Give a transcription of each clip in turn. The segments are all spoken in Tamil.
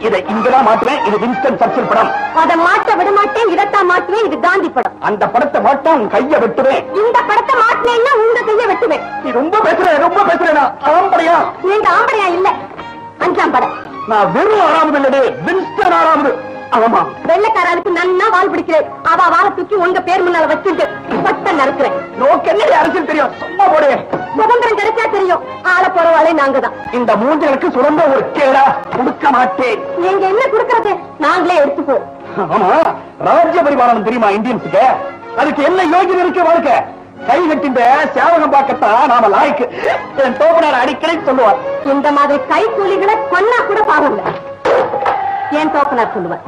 இதை இங்கதான் மாட்டுவேன் இது வின்ஸ்டன் சர்ச்சில் படம் அதை மாட்ட விட மாட்டேன் இதைத்தான் மாட்டுவேன் இது காந்தி படம் அந்த படத்தை மாட்டா உன் கைய வெட்டுவேன் இந்த படத்தை மாட்டினேன்னா உங்க கைய வெட்டுவேன் நீ ரொம்ப பேசுற ரொம்ப பேசுறேனா ஆம்படையா நீங்க ஆம்படையா இல்ல அஞ்சாம் படம் நான் வெறும் ஆறாவது இல்லடே வின்ஸ்டன் ஆறாவது ஆமா வெள்ளக்காரருக்கு நன்னா வால் பிடிக்கிறேன் அவ வாழ தூக்கி உங்க பேர் முன்னால வச்சுட்டு பட்ட நறுக்கிறேன் நோக்கு என்ன அரசியல் தெரியும் சும்மா போடு சுதந்திரம் கிடைச்சா தெரியும் ஆள போறவாளே நாங்க தான் இந்த மூஞ்சலுக்கு சுரந்த ஒரு கேடா கொடுக்க மாட்டேன் நீங்க என்ன கொடுக்கறது நாங்களே எடுத்துப்போம் ஆமா ராஜ்ய பரிபாலனம் தெரியுமா இந்தியன்ஸுக்கு அதுக்கு என்ன யோகியம் இருக்கு வாழ்க்கை கை கட்டின்ற சேவகம் பார்க்கத்தான் நாம லாய்க்கு என் தோப்பனார் அடிக்கடி சொல்லுவார் இந்த மாதிரி கை கூலிகளை கொன்னா கூட பாருங்க ஏன் தோப்பனார் சொல்லுவார்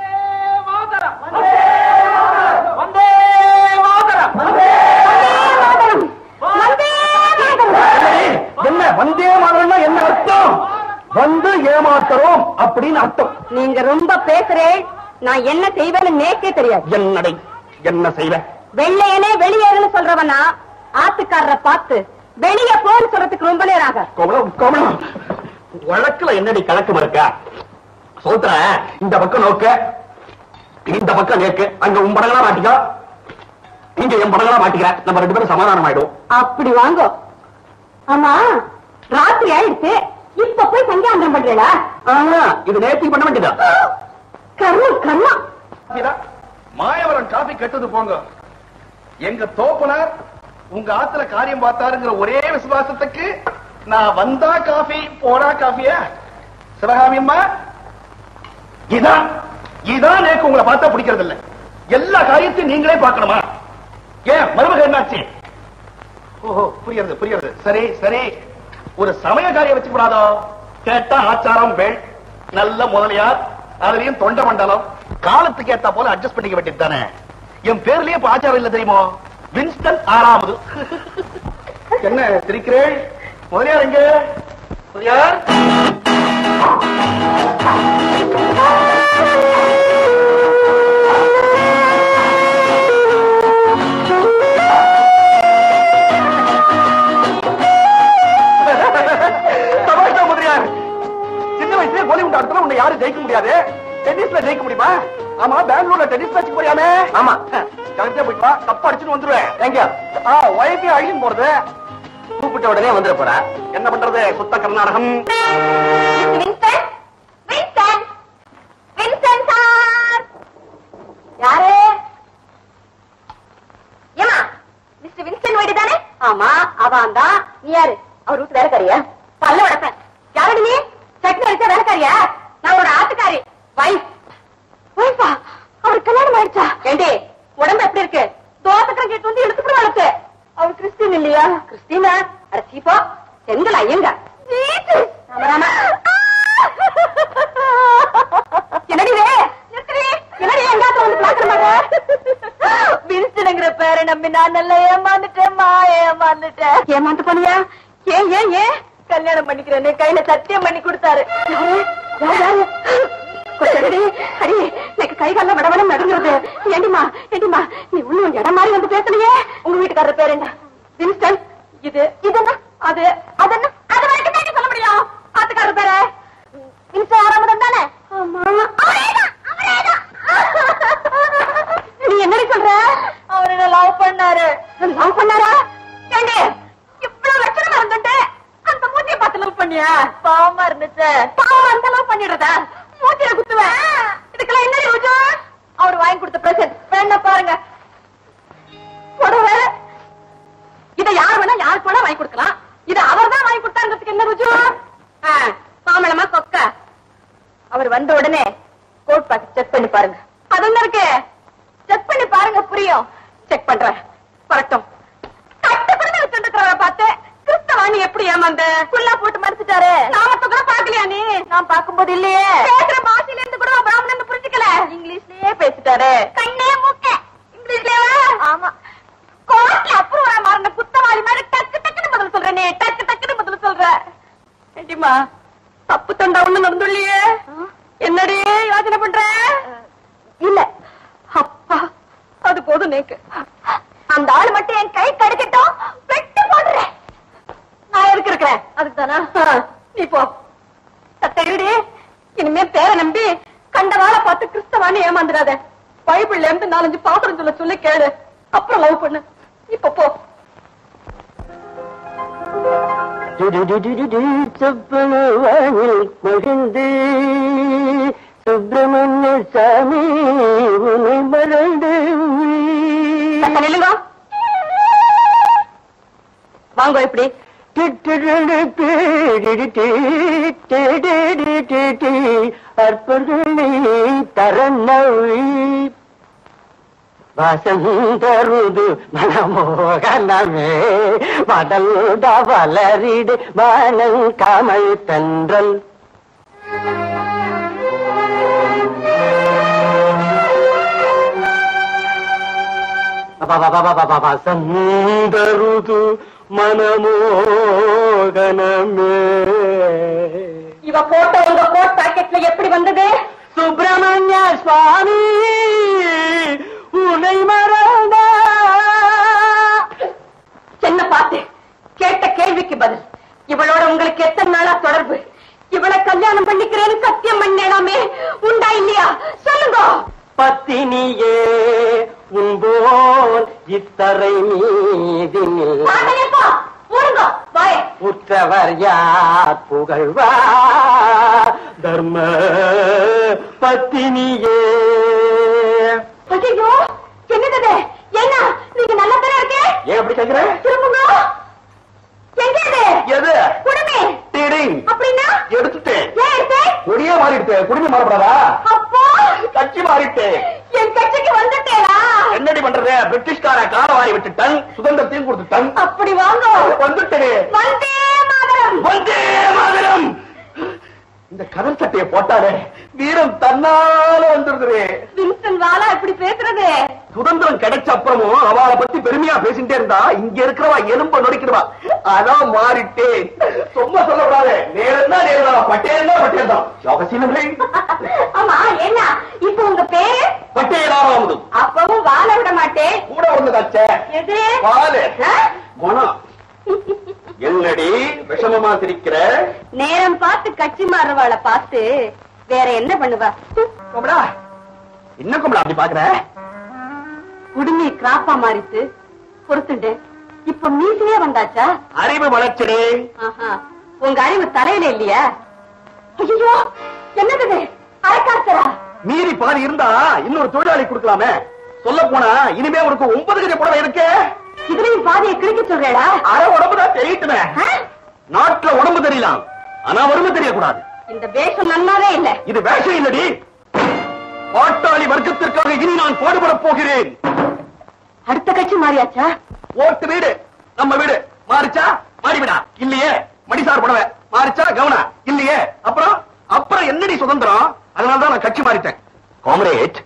மாதரம்! வந்தே மாதரம்! என்ன வந்தே மாதிரினா என்ன அர்த்தம் வந்து ஏமாத்துறோம் அப்படின்னு அர்த்தம் நீங்க ரொம்ப பேசுறேன் நான் என்ன செய்வேன்னு நேக்கே தெரியாது என்னடை என்ன செய்வ வெள்ளையனே வெளியேறுன்னு சொல்றவனா ஆத்துக்காரரை பார்த்து வெளியே போன்னு சொல்றதுக்கு ரொம்ப நேரம் ஆகாது கோமலம் கோமலம் வழக்குல என்னடி கலக்கம் இருக்கா சோத்திர இந்த பக்கம் நோக்க இந்த பக்கம் நேக்கு அங்க உன் படங்களா மாட்டிக்கோ இங்க என் படங்களா மாட்டிக்கிற நம்ம ரெண்டு பேரும் சமாதானம் ஆயிடும் அப்படி வாங்கோ ஆமா ராத்திரி ஆயிடுச்சு இப்ப போய் சங்கியாந்திரம் பண்றீங்களா ஆஹா, இது நேர்த்தி பண்ண வேண்டியதா கர்மம் கர்மம் மாயவரம் காபி கட்டுது போங்க எங்க தோப்பனார் உங்க ஆத்துல காரியம் பார்த்தாருங்கிற ஒரே விசுவாசத்துக்கு நான் வந்தா காஃபி போடா காஃபியா சிவகாமி அம்மா இதான் இதான் எனக்கு உங்களை பார்த்தா பிடிக்கிறது இல்ல எல்லா காரியத்தையும் நீங்களே பார்க்கணுமா ஏன் மருமக என்னாச்சு ஓஹோ புரியுறது புரியுறது சரி சரி ஒரு சமய காரியம் வச்சு கூடாதோ கேட்டா ஆச்சாரம் வேள் நல்ல முதலியார் அதுலயும் தொண்ட மண்டலம் காலத்துக்கு ஏத்தா போல அட்ஜஸ்ட் பண்ணிக்க வேண்டியது தானே என் பேர்லயே இப்ப ஆச்சாரம் இல்ல தெரியுமோ வின்ஸ்டன் ஆறாவது என்ன சிரிக்கிறேன் முதலியார் எங்க முதலியார் தமாஷா முதலியார் சின்ன வயசுல கோலிவுட் ஆட்டத்துல உன்னை யாரும் ஜெயிக்க முடியாது டென்னிஸ்ல ஜெயிக்க முடியுமா ஆமா பெங்களூர்ல டென்னிஸ் மேட்ச் போறியாமே ஆமா கரெக்டா போயிட்டு வா தப்பா அடிச்சுட்டு வந்துருவேன் எங்க ஆ ஒய்ஃபை அழியும் போறது கூப்பிட்ட உடனே வந்துட போற என்ன பண்றது சுத்த கர்நாடகம் வின்சென்ட் வின்சென்ட் வின்சென்ட் சார் யாரு ஏமா மிஸ்டர் வின்சென்ட் வீடு தானே ஆமா அவன் தான் நீ யாரு அவர் வீட்டு வேலைக்காரியா பல்ல உடப்பேன் யாரடி நீ சட்னி அடிச்சா வேலைக்காரியா நான் ஒரு ஆட்டுக்காரி வைஃப் வைஃபா அவர் கல்யாணம் ஆயிடுச்சா ஏண்டி உடம்பு எப்படி இருக்கு தோசக்கரம் கேட்டு வந்து எடுத்துட்டு வளர்த்து அவர் கிறிஸ்டின் இல்லையா கிறிஸ்டினா அட சீப்பா செங்கல் ஐயங்க ராமராமா என்னடி வே நிறுத்துடி. என்னடி எங்காத்த வந்து பாக்குற மாதிரி வின்ஸ்டனுங்கிற பேரை நம்பி நான் நல்லா ஏமாந்துட்டேன்மா ஏமாந்துட்டேன் ஏமாந்து போனியா ஏன் ஏன் ஏன் கல்யாணம் பண்ணிக்கிறேன்னு கையில சத்தியம் பண்ணி கொடுத்தாரு யாரு யார் யாரு கொஞ்சம் அடி அடி எனக்கு கை கால வடவடம் நடுங்கிறது ஏண்டிமா ஏண்டிமா நீ இன்னும் இடம் மாதிரி வந்து பேசலையே உங்க வீட்டுக்காரர் பேர் என்ன வின்ஸ்டன் இது இது என்ன அது அது என்ன அது வரைக்கும் தான் சொல்ல முடியும் ஆத்துக்காரர் பேரு வின்ஸ்டன் ஆறாமதம் தானே ஆமா அவரேதான் அவரேதான் நீ என்னடி சொல்ற அவர் என்ன லவ் பண்ணாரு லவ் பண்ணாரா ஏண்டி இவ்வளவு லட்சணமா இருந்துட்டு அந்த மூஞ்சியை பார்த்து லவ் பண்ணியா பாவமா இருந்துச்சு பாவம் அந்த லவ் பண்ணிடுறதா மூஞ்சில குத்துவேன் இதுக்கெல்லாம் என்ன யோஜா அவர் வாங்கி கொடுத்த பிரசன்ட் வேணா பாருங்க புடவை இத யார் வேணா யாருக்கு வேணா வாங்கி கொடுக்கலாம் இது அவர் தான் வாங்கி கொடுத்தாங்கிறதுக்கு என்ன ருஜு பாமளமா கொக்க அவர் வந்த உடனே கோட் பாக்கெட் செக் பண்ணி பாருங்க அது என்ன இருக்கு செக் பண்ணி பாருங்க புரியும் செக் பண்றேன் வரட்டும் கட்டு கூட வச்சுருக்கிறவரை பார்த்து கிறிஸ்தவாணி எப்படி ஏமாந்த ஃபுல்லா போட்டு மறைச்சிட்டாரு நாமத்தை கூட பாக்கலையா நீ நான் பாக்கும்போது இல்லையே பேசுற பாஷையில இருந்து கூட பிராமணன் புரிஞ்சுக்கல இங்கிலீஷ்லயே பேசிட்டாரு கண்ணே மூக்க இங்கிலீஷ்லயே ஆமா கோர்ட்ல அப்புறம் மாறின குத்தவாளி மாதிரி டக்கு டக்குன்னு பதில் சொல்ற நீ டக்கு டக்குன்னு பதில் சொல்ற ஏண்டிமா தப்பு தண்டா ஒண்ணு நடந்துள்ளியே என்னடி யோசனை பண்ற இல்ல அப்பா அது போதும் நேக்கு அந்த ஆள் மட்டும் என் கை கிடைக்கட்டும் வெட்டு போடுறேன் நான் எதுக்கு இருக்கிறேன் அதுக்கு தானா நீ போ சத்த இருடி இனிமே பேரை நம்பி தானே ஏமாந்துடாத பைபிள்ல இருந்து நாலஞ்சு பாத்திரம் சொல்ல சொல்லி கேளு அப்புறம் லவ் பண்ணு இப்ப போ சொப்பனவானில் மகிழ்ந்து சுப்பிரமணிய சாமி உன்னை மறந்து சத்த நில்லுங்க வாங்க இப்படி அற்புதனை தரநவி வசந்தருது மனமோகனமே மடல்ட வளரிடு வானல் கமல் தன்றல் வசந்தருது மனமோகனமே இவ போட்ட உங்க கோட் பாக்கெட்ல எப்படி வந்தது சுப்பிரமணிய சுவாமி உனை மறந்த என்ன பார்த்து கேட்ட கேள்விக்கு பதில் இவளோட உங்களுக்கு எத்தனை நாளா தொடர்பு இவளை கல்யாணம் பண்ணிக்கிறேன்னு சத்தியம் பண்ணேனாமே உண்டா இல்லையா சொல்லுங்க பத்தினியே உன்போல் இத்தரை மீதினில் பாட்டலையப்பா போடுங்க வாயே உற்றவர் யார் புகழ்வா தர்ம பத்தினியே ஐயோ என்னது என்ன நீங்க நல்லா தானே இருக்கே ஏன் அப்படி கேக்குற திரும்புங்க எங்க இது எது குடுமி டீடிங் அப்படின்னா எடுத்துட்டேன் ஏன் எடுத்து குடியே மாறிடுச்சு குடிமை மாறப்படாதா அப்போ கட்சி மாறிட்டேன் என் கட்சிக்கு வந்துட்டேனா என்னடி பண்றது பிரிட்டிஷ்கார கால வாரி விட்டுட்டன் சுதந்திரத்தையும் கொடுத்துட்டன் அப்படி வாங்க வந்துட்டேன் வந்தே மாதரம் வந்தே மாதரம் இந்த கதல் சட்டையை போட்டாலே வீரம் தன்னால வந்துருது வின்சன் வாலா இப்படி பேசுறது சுதந்திரம் கிடைச்ச அப்புறமும் அவளை பத்தி பெருமையா பேசிட்டே இருந்தா இங்க இருக்கிறவா எலும்ப நொடிக்கிறவா அதான் மாறிட்டேன் சும்மா சொல்லக்கூடாது நேரம் தான் நேரம் தான் பட்டேல் தான் பட்டேல் தான் யோகசீலங்களே ஆமா என்ன இப்ப உங்க பேரு பட்டேலாவது அப்பவும் வாழ விட மாட்டேன் கூட ஒண்ணுதாச்சே எது பாலு ஆ? குணம் என்னடி விஷமமா சிரிக்கிற நேரம் பார்த்து கட்சி மாறுவாள பார்த்து வேற என்ன பண்ணுவா குமடா என்ன குமடா அப்படி பாக்குற குடுமி கிராப்பா மாறித்து பொறுத்துண்டு இப்ப மீசிலே வந்தாச்சா அறிவு வளர்ச்சிடே ஆஹா. உங்க அறிவு தரையில இல்லையா ஐயோ என்னது இது? அரைக்காசரா மீறி பாதி இருந்தா இன்னொரு தொழிலாளி கொடுக்கலாமே சொல்ல போனா இனிமே உனக்கு ஒன்பது கஜ புடவை இருக்கு இதுலயும் பாதியை கிழிக்க சொல்றேடா அரை உடம்பு தான் தெரியட்டுமே ஆ? நாட்டுல உடம்பு தெரியலாம் ஆனா வறுமை தெரியக்கூடாது இந்த வேஷம் நன்னாவே இல்ல இது வேஷம் இல்லடி பாட்டாளி வர்க்கத்திற்காக இனி நான் பாடுபடப் போகிறேன் அடுத்த கட்சி மாறியாச்சா ஓட்டு வீடு நம்ம வீடு மாறிச்சா மாறிவிடா இல்லையே மடிசார் புடவை மாறிச்சா கவனா இல்லையே அப்புறம் அப்புறம் என்னடி சுதந்திரம் அதனாலதான் நான் கட்சி மாறிட்டேன் காம்ரேட்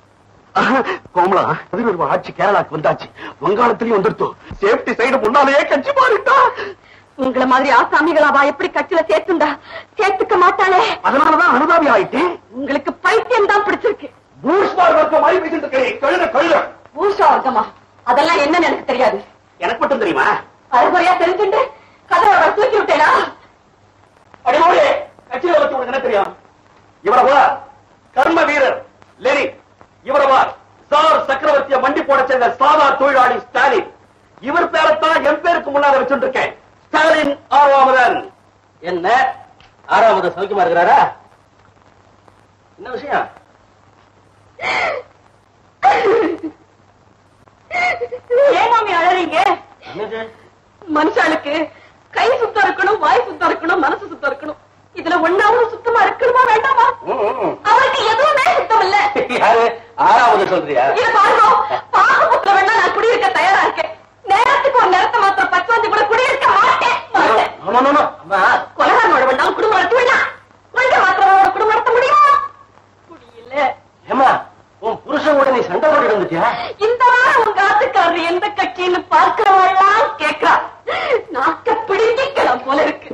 கோமலா பதினொரு ஆட்சி கேரளாக்கு வந்தாச்சு வங்காளத்திலயும் வந்துருத்தோம் சேஃப்டி சைடு முன்னாலேயே கட்சி மாறிட்டா உங்களை மாதிரி ஆசாமிகளாவா எப்படி கட்சியில சேர்த்துண்டா சேர்த்துக்க மாட்டாளே அதனாலதான் அனுதாபி ஆயிட்டேன் உங்களுக்கு பைத்தியம் தான் பிடிச்சிருக்கு பூஷ்பால் வர்க்கம் மாதிரி பேசிட்டு இருக்கேன் கழுத கழுத பூஷா வர்க்கமா அதெல்லாம் என்னன்னு எனக்கு தெரியாது எனக்கு மட்டும் தெரியுமா அறுபறையா தெரிஞ்சுண்டு கதவை தூக்கி விட்டேனா அடிமோடி கட்சியில வச்சு உனக்கு என்ன தெரியும் இவரவா கர்ம வீரர் லெனி இவரவா சார் சக்கரவர்த்திய மண்டி போட சேர்ந்த சாதா தொழிலாளி ஸ்டாலின் இவர் பேரத்தான் என் பேருக்கு முன்னால வச்சுட்டு இருக்கேன் ஸ்டாலின் ஆறாவதன் என்ன ஆறாவது சௌக்கியமா இருக்கிறாரா என்ன விஷயம் ஏன் மாமி அழறீங்க என்னது மனுஷாளுக்கு கை சுத்தம் இருக்கணும் வாய் சுத்தம் இருக்கணும் மனசு சுத்தம் இருக்கணும் இதுல ஒன்னாவது சுத்தமா இருக்கணுமா வேண்டாமா அவருக்கு எதுவுமே சுத்தம் இல்ல யாரு ஆறாவது சொல்றியா இது பாருங்க பாசபுத்திர வேணா நான் குடியிருக்க தயாரா இருக்கேன் நேரத்துக்கு ஒரு நேரத்தை மாத்திரம் பச்சை கூட குடியிருக்க மாட்டேன் மாட்டேன் ஆமா ஆமா ஆமா கொலகாரனோட வேண்டாம் குடும்பம் நடத்த வேண்டாம் கொஞ்சம் மாத்திரம் குடும்பம் நடத்த முடியுமா முடியல ஏமா உன் புருஷன் கூட நீ சண்டை போட்டு இருந்துட்டியா இந்த வாரம் உங்க ஆத்துக்காரர் எந்த கட்சின்னு பார்க்கிறவெல்லாம் கேட்கிறா நாக்க பிடிக்கலாம் போல இருக்கு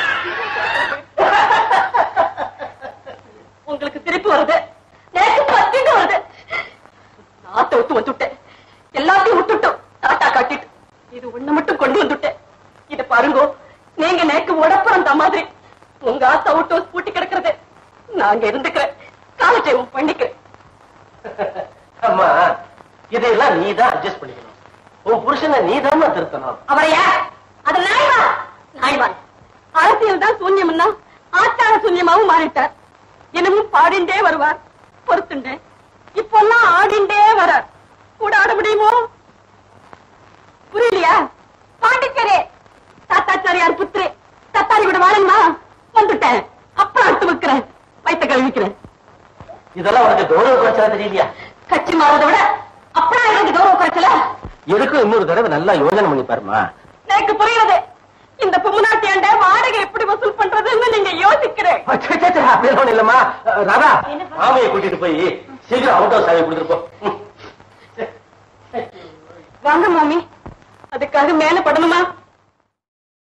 உங்களுக்கு திருப்பி வருது நேற்று பத்திட்டு வருது நாட்டை விட்டு வந்துட்டேன் எல்லாத்தையும் விட்டுட்டோம் டாட்டா காட்டிட்டு இது ஒண்ணு மட்டும் கொண்டு வந்துட்டேன் இத பாருங்க நீங்க நேக்கு உடப்புறம் அந்த மாதிரி உங்க ஆத்தா விட்டு பூட்டி கிடக்குறது நாங்க இருந்துக்கிறேன் காலட்சேபம் பண்ணிக்கிறேன் அம்மா இதையெல்லாம் நீ தான் அட்ஜஸ்ட் பண்ணிக்கணும் உன் புருஷனை நீ தான் திருத்தணும் அவரையா அது நாய்வா நாய்வான் அரசியல் தான் சூன்யம்னா ஆச்சார சூன்யமாவும் மாறிட்டார் என்னமும் பாடிண்டே வருவார் பொறுத்துண்டேன் இப்பெல்லாம் ஆடிண்டே வரார் கூட ஆட முடியுமோ புரியலையா பாண்டிச்சேரி தாத்தாச்சாரியார் புத்திரி தத்தாரி கூட வாழணுமா வந்துட்டேன் அப்புறம் அடுத்து வைக்கிறேன் வயிற்ற கழுவிக்கிறேன் இதெல்லாம் உனக்கு கௌரவ குறைச்சலா தெரியலையா கட்சி மாறதை விட அப்புறம் எனக்கு கௌரவ குறைச்சல எதுக்கும் இன்னொரு தடவை நல்லா யோசனை பண்ணி பாருமா எனக்கு புரியுது இந்த பொம்முநாட்டியாண்ட வாடகை எப்படி வசூல் பண்றதுன்னு நீங்க யோசிக்கிறேன் அப்படியெல்லாம் ஒண்ணும் இல்லம்மா ராதா என்னப்பா? மாமையை கூட்டிட்டு போய் சீக்கிரம் அவுட் ஹவுஸ் சாவி கொடுத்துட்டு போ ம். வாங்க மாமி அதுக்காக மேல படணுமா